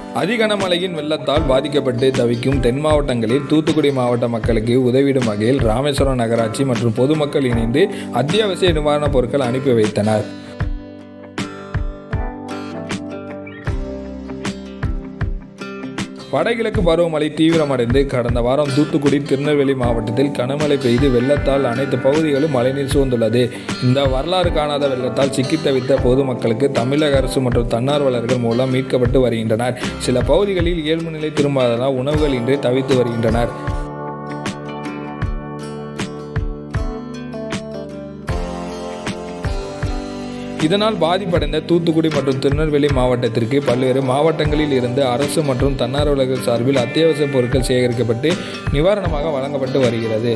அதிகனமழையின் வெள்ளத்தால் பாதிக்கப்பட்டு தவிக்கும் தென் மாவட்டங்களில் தூத்துக்குடி மாவட்ட மக்களுக்கு உதவிடும் வகையில் ராமேஸ்வரம் நகராட்சி மற்றும் பொதுமக்கள் இணைந்து அத்தியாவசிய நிவாரணப் பொருட்கள் அனுப்பி வைத்தனர் வடகிழக்கு பருவமழை தீவிரமடைந்து கடந்த வாரம் தூத்துக்குடி திருநெல்வேலி மாவட்டத்தில் கனமழை பெய்து வெள்ளத்தால் அனைத்து பகுதிகளும் மழைநீர் சூழ்ந்துள்ளது இந்த வரலாறு காணாத வெள்ளத்தால் சிக்கித் தவித்த பொதுமக்களுக்கு தமிழக அரசு மற்றும் தன்னார்வலர்கள் மூலம் மீட்கப்பட்டு வருகின்றனர் சில பகுதிகளில் இயல்பு நிலை திரும்பாததால் உணவுகள் இன்றி தவித்து வருகின்றனர் இதனால் பாதிப்படைந்த தூத்துக்குடி மற்றும் திருநெல்வேலி மாவட்டத்திற்கு பல்வேறு மாவட்டங்களில் இருந்து அரசு மற்றும் தன்னார்வலர்கள் சார்பில் அத்தியாவசிய பொருட்கள் சேகரிக்கப்பட்டு நிவாரணமாக வழங்கப்பட்டு வருகிறது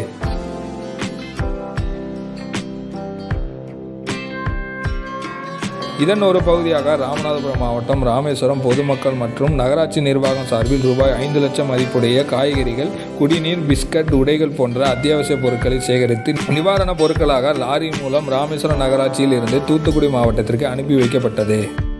இதன் ஒரு பகுதியாக ராமநாதபுரம் மாவட்டம் ராமேஸ்வரம் பொதுமக்கள் மற்றும் நகராட்சி நிர்வாகம் சார்பில் ரூபாய் ஐந்து லட்சம் மதிப்புடைய காய்கறிகள் குடிநீர் பிஸ்கட் உடைகள் போன்ற அத்தியாவசிய பொருட்களை சேகரித்து நிவாரணப் பொருட்களாக லாரி மூலம் ராமேஸ்வரம் நகராட்சியில் இருந்து தூத்துக்குடி மாவட்டத்திற்கு அனுப்பி வைக்கப்பட்டது